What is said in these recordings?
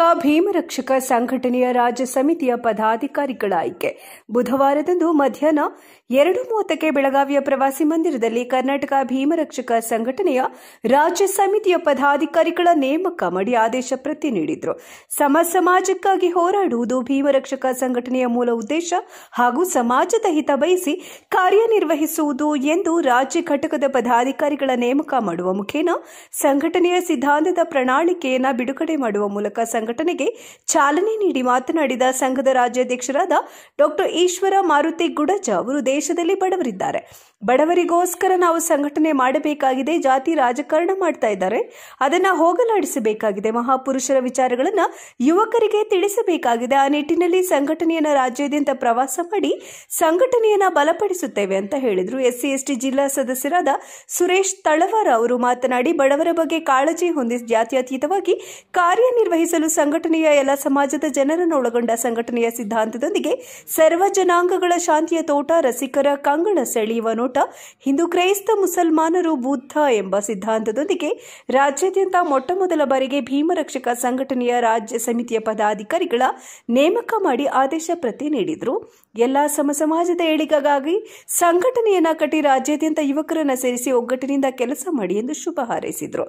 ಭೀಮರಕ್ಷಕ ಸಂಘಟನೆಯ ರಾಜ್ಯ ಸಮಿತಿಯ ಪದಾಧಿಕಾರಿಗಳ ಆಯ್ಕೆ ಬುಧವಾರದಂದು ಮಧ್ಯಾಹ್ನ ಎರಡು ಮೂವತ್ತಕ್ಕೆ ಬೆಳಗಾವಿಯ ಪ್ರವಾಸಿ ಮಂದಿರದಲ್ಲಿ ಕರ್ನಾಟಕ ಭೀಮರಕ್ಷಕ ಸಂಘಟನೆಯ ರಾಜ್ಯ ಸಮಿತಿಯ ಪದಾಧಿಕಾರಿಗಳ ನೇಮಕ ಮಾಡಿ ಆದೇಶ ಪ್ರತಿ ನೀಡಿದ್ರು ಸಮ ಸಮಾಜಕ್ಕಾಗಿ ಹೋರಾಡುವುದು ಭೀಮರಕ್ಷಕ ಸಂಘಟನೆಯ ಮೂಲ ಉದ್ದೇಶ ಹಾಗೂ ಸಮಾಜದ ಹಿತ ಬಯಸಿ ಕಾರ್ಯನಿರ್ವಹಿಸುವುದು ಎಂದು ರಾಜ್ಯ ಘಟಕದ ಪದಾಧಿಕಾರಿಗಳ ನೇಮಕ ಮಾಡುವ ಮುಖೇನ ಸಂಘಟನೆಯ ಸಿದ್ಧಾಂತದ ಪ್ರಣಾಳಿಕೆಯನ್ನ ಬಿಡುಗಡೆ ಮಾಡುವ ಮೂಲಕ ಸಂಘಟನೆಗೆ ಚಾಲನೆ ನೀಡಿ ಮಾತನಾಡಿದ ಸಂಘದ ರಾಜ್ಯಾಧ್ಯಕ್ಷರಾದ ಡಾಕ್ಟರ್ ಈಶ್ವರ ಮಾರುತಿ ಗುಡಜ ಅವರು ದೇಶದಲ್ಲಿ ಬಡವರಿದ್ದಾರೆ ಬಡವರಿಗೋಸ್ಕರ ನಾವು ಸಂಘಟನೆ ಮಾಡಬೇಕಾಗಿದೆ ಜಾತಿ ರಾಜಕಾರಣ ಮಾಡ್ತಾ ಇದ್ದಾರೆ ಅದನ್ನ ಹೋಗಲಾಡಿಸಬೇಕಾಗಿದೆ ಮಹಾಪುರುಷರ ವಿಚಾರಗಳನ್ನ ಯುವಕರಿಗೆ ತಿಳಿಸಬೇಕಾಗಿದೆ ಆ ನಿಟ್ಟಿನಲ್ಲಿ ಸಂಘಟನೆಯನ್ನ ರಾಜ್ಯಾದ್ಯಂತ ಪ್ರವಾಸ ಮಾಡಿ ಸಂಘಟನೆಯನ್ನ ಬಲಪಡಿಸುತ್ತೇವೆ ಅಂತ ಹೇಳಿದ್ರು ಎಸ್ಸಿ ಎಸ್ಟಿ ಜಿಲ್ಲಾ ಸದಸ್ಯರಾದ ಸುರೇಶ್ ತಳವಾರ ಅವರು ಮಾತನಾಡಿ ಬಡವರ ಬಗ್ಗೆ ಕಾಳಜಿ ಹೊಂದಿ ಜಾತ್ಯತೀತವಾಗಿ ಕಾರ್ಯನಿರ್ವಹಿಸಲು ಸಂಘಟನೆಯ ಎಲ್ಲ ಸಮಾಜದ ಜನರನ್ನು ಒಳಗೊಂಡ ಸಂಘಟನೆಯ ಸಿದ್ಧಾಂತದೊಂದಿಗೆ ಸರ್ವ ಜನಾಂಗಗಳ ಶಾಂತಿಯ ತೋಟ ರಸಿಕರ ಕಂಗಳ ಸೆಳೆಯುವ ನೋಟ ಹಿಂದೂ ಕ್ರೈಸ್ತ ಮುಸಲ್ಮಾನರು ಬುದ್ಧ ಎಂಬ ಸಿದ್ಧಾಂತದೊಂದಿಗೆ ರಾಜ್ಯಾದ್ಯಂತ ಮೊಟ್ಟಮೊದಲ ಬಾರಿಗೆ ಭೀಮರಕ್ಷಕ ಸಂಘಟನೆಯ ರಾಜ್ಯ ಸಮಿತಿಯ ಪದಾಧಿಕಾರಿಗಳ ನೇಮಕ ಮಾಡಿ ಆದೇಶ ಪ್ರತಿ ನೀಡಿದರು ಎಲ್ಲಾ ಸಮ ಸಮಾಜದ ಏಳಿಗೆಗಾಗಿ ಸಂಘಟನೆಯನ್ನ ಕಟ್ಟಿ ರಾಜ್ಯಾದ್ಯಂತ ಯುವಕರನ್ನ ಸೇರಿಸಿ ಒಗ್ಗಟ್ಟಿನಿಂದ ಕೆಲಸ ಮಾಡಿ ಎಂದು ಶುಭ ಹಾರೈಸಿದರು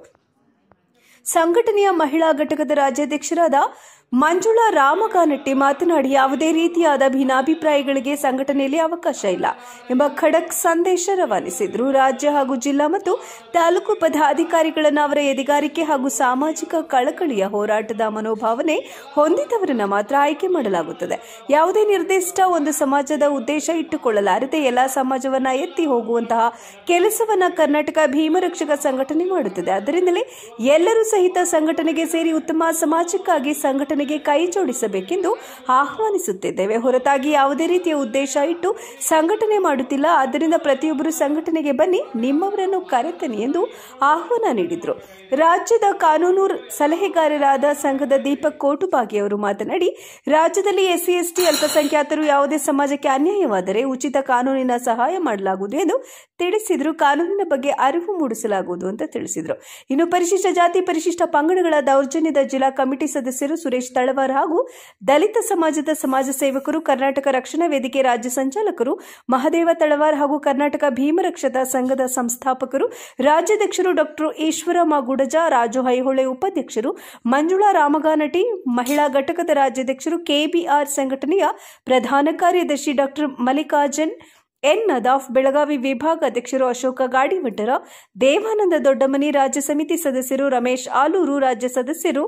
ಸಂಘಟನೆಯ ಮಹಿಳಾ ಘಟಕದ ರಾಜ್ಯಾಧ್ಯಕ್ಷರಾದ ಮಂಜುಳಾ ರಾಮಗಾನಟ್ಟಿ ಮಾತನಾಡಿ ಯಾವುದೇ ರೀತಿಯಾದ ಭಿನ್ನಾಭಿಪ್ರಾಯಗಳಿಗೆ ಸಂಘಟನೆಯಲ್ಲಿ ಅವಕಾಶ ಇಲ್ಲ ಎಂಬ ಖಡಕ್ ಸಂದೇಶ ರವಾನಿಸಿದ್ರು ರಾಜ್ಯ ಹಾಗೂ ಜಿಲ್ಲಾ ಮತ್ತು ತಾಲೂಕು ಪದಾಧಿಕಾರಿಗಳನ್ನು ಅವರ ಎದೆಗಾರಿಕೆ ಹಾಗೂ ಸಾಮಾಜಿಕ ಕಳಕಳಿಯ ಹೋರಾಟದ ಮನೋಭಾವನೆ ಹೊಂದಿದವರನ್ನ ಮಾತ್ರ ಆಯ್ಕೆ ಮಾಡಲಾಗುತ್ತದೆ ಯಾವುದೇ ನಿರ್ದಿಷ್ಟ ಒಂದು ಸಮಾಜದ ಉದ್ದೇಶ ಇಟ್ಟುಕೊಳ್ಳಲಾರದೆ ಎಲ್ಲಾ ಸಮಾಜವನ್ನ ಎತ್ತಿ ಹೋಗುವಂತಹ ಕೆಲಸವನ್ನ ಕರ್ನಾಟಕ ಭೀಮರಕ್ಷಕ ಸಂಘಟನೆ ಮಾಡುತ್ತದೆ ಅದರಿಂದಲೇ ಎಲ್ಲರೂ ಸಹಿತ ಸಂಘಟನೆಗೆ ಸೇರಿ ಉತ್ತಮ ಸಮಾಜಕ್ಕಾಗಿ ಸಂಘಟನೆಗೆ ಕೈ ಜೋಡಿಸಬೇಕೆಂದು ಆಹ್ವಾನಿಸುತ್ತಿದ್ದೇವೆ ಹೊರತಾಗಿ ಯಾವುದೇ ರೀತಿಯ ಉದ್ದೇಶ ಇಟ್ಟು ಸಂಘಟನೆ ಮಾಡುತ್ತಿಲ್ಲ ಆದ್ದರಿಂದ ಪ್ರತಿಯೊಬ್ಬರು ಸಂಘಟನೆಗೆ ಬನ್ನಿ ನಿಮ್ಮವರನ್ನು ಕರೆತನಿ ಎಂದು ಆಹ್ವಾನ ನೀಡಿದರು ರಾಜ್ಯದ ಕಾನೂನು ಸಲಹೆಗಾರರಾದ ಸಂಘದ ದೀಪಕ್ ಕೋಟುಬಾಗಿ ಅವರು ಮಾತನಾಡಿ ರಾಜ್ಯದಲ್ಲಿ ಎಸ್ಸಿ ಎಸ್ಟಿ ಅಲ್ಪಸಂಖ್ಯಾತರು ಯಾವುದೇ ಸಮಾಜಕ್ಕೆ ಅನ್ಯಾಯವಾದರೆ ಉಚಿತ ಕಾನೂನಿನ ಸಹಾಯ ಮಾಡಲಾಗುವುದು ಎಂದು ತಿಳಿಸಿದ್ರು ಕಾನೂನಿನ ಬಗ್ಗೆ ಅರಿವು ಮೂಡಿಸಲಾಗುವುದು ಅಂತ ತಿಳಿಸಿದರು ಇನ್ನು ಪರಿಶಿಷ್ಟ ಜಾತಿ ಪರಿಶಿಷ್ಟ ಪಂಗಡಗಳ ದೌರ್ಜನ್ಯದ ಜಿಲ್ಲಾ ಕಮಿಟಿ ಸದಸ್ಯರು ಸುರೇಶ್ ತಳವಾರ್ ಹಾಗೂ ದಲಿತ ಸಮಾಜದ ಸಮಾಜ ಸೇವಕರು ಕರ್ನಾಟಕ ರಕ್ಷಣಾ ವೇದಿಕೆ ರಾಜ್ಯ ಸಂಚಾಲಕರು ಮಹದೇವ ತಳವಾರ್ ಹಾಗೂ ಕರ್ನಾಟಕ ಭೀಮರಕ್ಷದ ಸಂಘದ ಸಂಸ್ಥಾಪಕರು ರಾಜ್ಯಾಧ್ಯಕ್ಷರು ಡಾಕ್ಟರ್ ಈಶ್ವರಮ್ಮ ಗುಡಜ ರಾಜು ಹೈಹೊಳೆ ಉಪಾಧ್ಯಕ್ಷರು ಮಂಜುಳಾ ರಾಮಗಾನಟಿ ಮಹಿಳಾ ಘಟಕದ ರಾಜ್ಯಾಧ್ಯಕ್ಷರು ಕೆಬಿಆರ್ ಸಂಘಟನೆಯ ಪ್ರಧಾನ ಕಾರ್ಯದರ್ಶಿ ಡಾಕ್ಟರ್ ಮಲ್ಲಿಕಾರ್ಜುನ್ ಎನ್ ನದಾಫ್ ಬೆಳಗಾವಿ ವಿಭಾಗ ಅಧ್ಯಕ್ಷರು ಅಶೋಕ ಗಾಡಿವಡ್ಡರ ದೇವಾನಂದ ದೊಡ್ಡಮನಿ ರಾಜ್ಯ ಸಮಿತಿ ಸದಸ್ಯರು ರಮೇಶ್ ಆಲೂರು ರಾಜ್ಯ ಸದಸ್ಯರು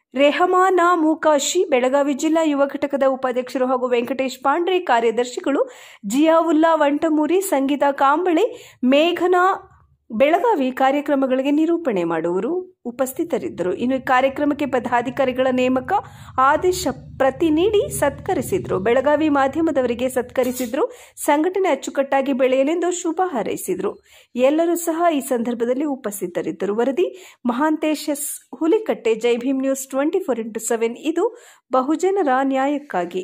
ರೆಹಮಾನ ಮೂಕಾಶಿ ಬೆಳಗಾವಿ ಜಿಲ್ಲಾ ಯುವ ಘಟಕದ ಉಪಾಧ್ಯಕ್ಷರು ಹಾಗೂ ವೆಂಕಟೇಶ್ ಪಾಂಡ್ರೆ ಕಾರ್ಯದರ್ಶಿಗಳು ಜಿಯಾವುಲ್ಲಾ ವಂಟಮೂರಿ ಸಂಗೀತ ಕಾಂಬಳೆ ಮೇಘನಾ ಬೆಳಗಾವಿ ಕಾರ್ಯಕ್ರಮಗಳಿಗೆ ನಿರೂಪಣೆ ಮಾಡುವರು ಉಪಸ್ಥಿತರಿದ್ದರು ಇನ್ನು ಈ ಕಾರ್ಯಕ್ರಮಕ್ಕೆ ಪದಾಧಿಕಾರಿಗಳ ನೇಮಕ ಆದೇಶ ಪ್ರತಿ ನೀಡಿ ಸತ್ಕರಿಸಿದ್ರು ಬೆಳಗಾವಿ ಮಾಧ್ಯಮದವರಿಗೆ ಸತ್ಕರಿಸಿದ್ರು ಸಂಘಟನೆ ಅಚ್ಚುಕಟ್ಟಾಗಿ ಬೆಳೆಯಲೆಂದು ಶುಭ ಹಾರೈಸಿದ್ರು ಎಲ್ಲರೂ ಸಹ ಈ ಸಂದರ್ಭದಲ್ಲಿ ಉಪಸ್ಥಿತರಿದ್ದರು ವರದಿ Mahantesh S Hulikatte Jai Bhim news twenty four into seven ಇದು ಬಹುಜನರ ನ್ಯಾಯಕ್ಕಾಗಿ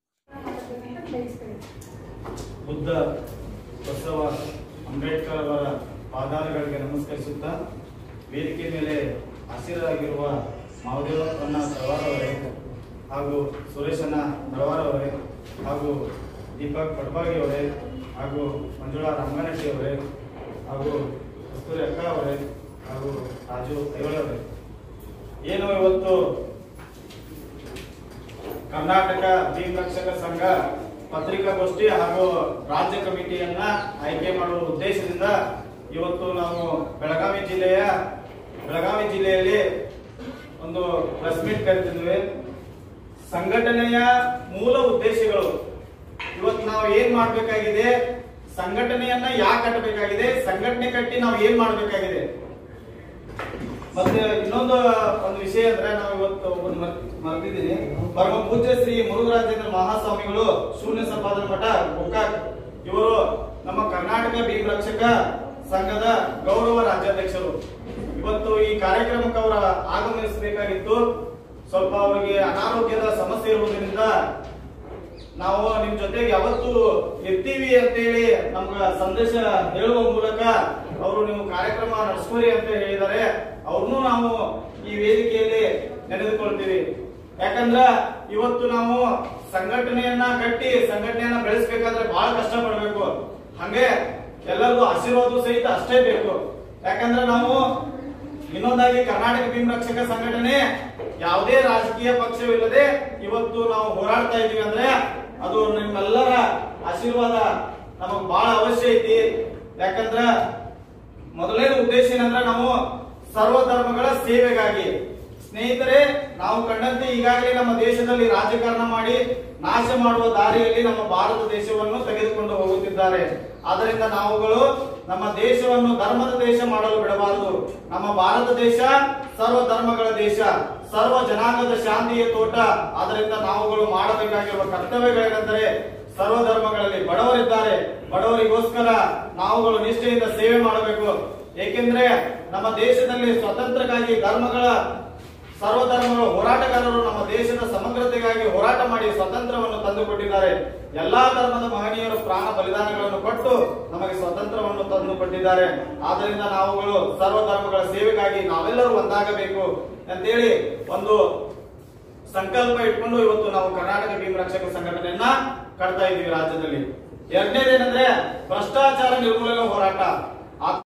ಬುದ್ಧ ಬಸವ ಅಂಬೇಡ್ಕರ್ ಅವರ ಪಾದಾರಗಳಿಗೆ ನಮಸ್ಕರಿಸುತ್ತಾ ವೇದಿಕೆ ಮೇಲೆ ಹಸಿರಾಗಿರುವ ಮಹದೇವಪ್ಪನ ತಳವಾರ್ ಅವರೇ ಹಾಗೂ ಸುರೇಶನ ನಳವಾರ್ ಅವರೇ ಹಾಗೂ ದೀಪಕ್ ಪಟ್ಬಾಗಿ ಅವರೇ ಹಾಗೂ ಮಂಜುಳಾ ರಂಗನಟ್ಟಿ ಅವರೇ ಹಾಗೂ ಕಸ್ತೂರಿ ಅಕ್ಕ ಅವರೇ ಹಾಗೂ ರಾಜು ಐಹೊಳೆ ಅವರೇ ಏನು ಇವತ್ತು ಕರ್ನಾಟಕ ಭೀಮ್ ರಕ್ಷಕ ಸಂಘ ಪತ್ರಿಕಾಗೋಷ್ಠಿ ಹಾಗೂ ರಾಜ್ಯ ಕಮಿಟಿಯನ್ನ ಆಯ್ಕೆ ಮಾಡುವ ಉದ್ದೇಶದಿಂದ ಇವತ್ತು ನಾವು ಬೆಳಗಾವಿ ಜಿಲ್ಲೆಯ ಬೆಳಗಾವಿ ಜಿಲ್ಲೆಯಲ್ಲಿ ಒಂದು ಪ್ರೆಸ್ ಮೀಟ್ ಕರೆತಿದ್ವಿ ಸಂಘಟನೆಯ ಮೂಲ ಉದ್ದೇಶಗಳು ಇವತ್ತು ನಾವು ಏನ್ ಮಾಡ್ಬೇಕಾಗಿದೆ ಸಂಘಟನೆಯನ್ನ ಯಾಕೆ ಕಟ್ಟಬೇಕಾಗಿದೆ ಸಂಘಟನೆ ಕಟ್ಟಿ ನಾವು ಏನ್ ಮಾಡ್ಬೇಕಾಗಿದೆ ಮತ್ತೆ ಇನ್ನೊಂದು ಒಂದು ವಿಷಯ ಅಂದ್ರೆ ನಾವು ಇವತ್ತು ಒಂದು ಮರ್ತಿದ್ದೀನಿ ಪರಮ ಪೂಜ್ಯ ಶ್ರೀ ಮುರುಘರಾಜೇಂದ್ರ ಮಹಾಸ್ವಾಮಿಗಳು ಶೂನ್ಯ ಸಂಪಾದನ ಮಠ ಗೋಕಾಕ್ ಇವರು ನಮ್ಮ ಕರ್ನಾಟಕ ಭೀಮ್ ರಕ್ಷಕ ಸಂಘದ ಗೌರವ ರಾಜ್ಯಾಧ್ಯಕ್ಷರು ಇವತ್ತು ಈ ಕಾರ್ಯಕ್ರಮಕ್ಕೆ ಅವರ ಆಗಮನಿಸಬೇಕಾಗಿತ್ತು ಸ್ವಲ್ಪ ಅವರಿಗೆ ಅನಾರೋಗ್ಯದ ಸಮಸ್ಯೆ ಇರುವುದರಿಂದ ನಾವು ನಿಮ್ ಜೊತೆಗೆ ಯಾವತ್ತು ಇರ್ತೀವಿ ಅಂತೇಳಿ ನಮ್ಗ ಸಂದೇಶ ಹೇಳುವ ಮೂಲಕ ಅವರು ನೀವು ಕಾರ್ಯಕ್ರಮ ನಡೆಸ್ಕೋರಿ ಅಂತ ಹೇಳಿದ್ದಾರೆ ಅವ್ರನ್ನೂ ನಾವು ಈ ವೇದಿಕೆಯಲ್ಲಿ ನೆನೆದುಕೊಳ್ತೀವಿ ಯಾಕಂದ್ರ ಇವತ್ತು ನಾವು ಸಂಘಟನೆಯನ್ನ ಕಟ್ಟಿ ಸಂಘಟನೆಯನ್ನ ಬೆಳೆಸಬೇಕಾದ್ರೆ ಬಹಳ ಕಷ್ಟ ಪಡ್ಬೇಕು ಹಂಗೆ ಎಲ್ಲರಿಗೂ ಆಶೀರ್ವಾದ ಸಹಿತ ಅಷ್ಟೇ ಬೇಕು ಯಾಕಂದ್ರೆ ನಾವು ಇನ್ನೊಂದಾಗಿ ಕರ್ನಾಟಕ ಭೀಮ್ ರಕ್ಷಕ ಸಂಘಟನೆ ಯಾವುದೇ ರಾಜಕೀಯ ಪಕ್ಷವಿಲ್ಲದೆ ಇವತ್ತು ನಾವು ಹೋರಾಡ್ತಾ ಇದೀವಿ ಅಂದ್ರೆ ಅದು ನಿಮ್ಮೆಲ್ಲರ ಆಶೀರ್ವಾದ ನಮಗ್ ಬಹಳ ಅವಶ್ಯ ಐತಿ ಯಾಕಂದ್ರ ಮೊದಲನೇ ಉದ್ದೇಶ ಏನಂದ್ರೆ ನಾವು ಸರ್ವ ಧರ್ಮಗಳ ಸೇವೆಗಾಗಿ ಸ್ನೇಹಿತರೆ ನಾವು ಕಂಡಂತೆ ಈಗಾಗಲೇ ನಮ್ಮ ದೇಶದಲ್ಲಿ ರಾಜಕಾರಣ ಮಾಡಿ ನಾಶ ಮಾಡುವ ದಾರಿಯಲ್ಲಿ ನಮ್ಮ ಭಾರತ ದೇಶವನ್ನು ತೆಗೆದುಕೊಂಡು ಹೋಗುತ್ತಿದ್ದಾರೆ ಆದ್ದರಿಂದ ನಾವುಗಳು ನಮ್ಮ ದೇಶವನ್ನು ಧರ್ಮದ ದೇಶ ಮಾಡಲು ಬಿಡಬಾರದು ನಮ್ಮ ಭಾರತ ದೇಶ ಸರ್ವ ಧರ್ಮಗಳ ದೇಶ ಸರ್ವ ಜನಾಂಗದ ಶಾಂತಿಯ ತೋಟ ಆದ್ದರಿಂದ ನಾವುಗಳು ಮಾಡಬೇಕಾಗಿರುವ ಕರ್ತವ್ಯಗಳೇನೆಂದರೆ ಸರ್ವ ಧರ್ಮಗಳಲ್ಲಿ ಬಡವರಿದ್ದಾರೆ ಬಡವರಿಗೋಸ್ಕರ ನಾವುಗಳು ನಿಷ್ಠೆಯಿಂದ ಸೇವೆ ಮಾಡಬೇಕು ಏಕೆಂದ್ರೆ ನಮ್ಮ ದೇಶದಲ್ಲಿ ಸ್ವತಂತ್ರಕ್ಕಾಗಿ ಧರ್ಮಗಳ ಸರ್ವ ಧರ್ಮಗಳ ಹೋರಾಟಗಾರರು ನಮ್ಮ ದೇಶದ ಸಮಗ್ರತೆಗಾಗಿ ಹೋರಾಟ ಮಾಡಿ ಸ್ವತಂತ್ರವನ್ನು ತಂದುಕೊಟ್ಟಿದ್ದಾರೆ ಎಲ್ಲಾ ಧರ್ಮದ ಮಹನೀಯರು ಪ್ರಾಣ ಬಲಿದಾನಗಳನ್ನು ಕೊಟ್ಟು ನಮಗೆ ಸ್ವತಂತ್ರವನ್ನು ತಂದುಕೊಟ್ಟಿದ್ದಾರೆ ಆದ್ದರಿಂದ ನಾವುಗಳು ಸರ್ವ ಧರ್ಮಗಳ ಸೇವೆಗಾಗಿ ನಾವೆಲ್ಲರೂ ಒಂದಾಗಬೇಕು ಅಂತೇಳಿ ಒಂದು ಸಂಕಲ್ಪ ಇಟ್ಕೊಂಡು ಇವತ್ತು ನಾವು ಕರ್ನಾಟಕ ಭೀಮ್ ರಕ್ಷಕ ಸಂಘಟನೆಯನ್ನ ಕಟ್ತಾ ಇದ್ದೀವಿ ರಾಜ್ಯದಲ್ಲಿ ಎರಡನೇದೇನೆಂದ್ರೆ ಭ್ರಷ್ಟಾಚಾರ ನಿರ್ಮೂಲನೆ ಹೋರಾಟ ಆ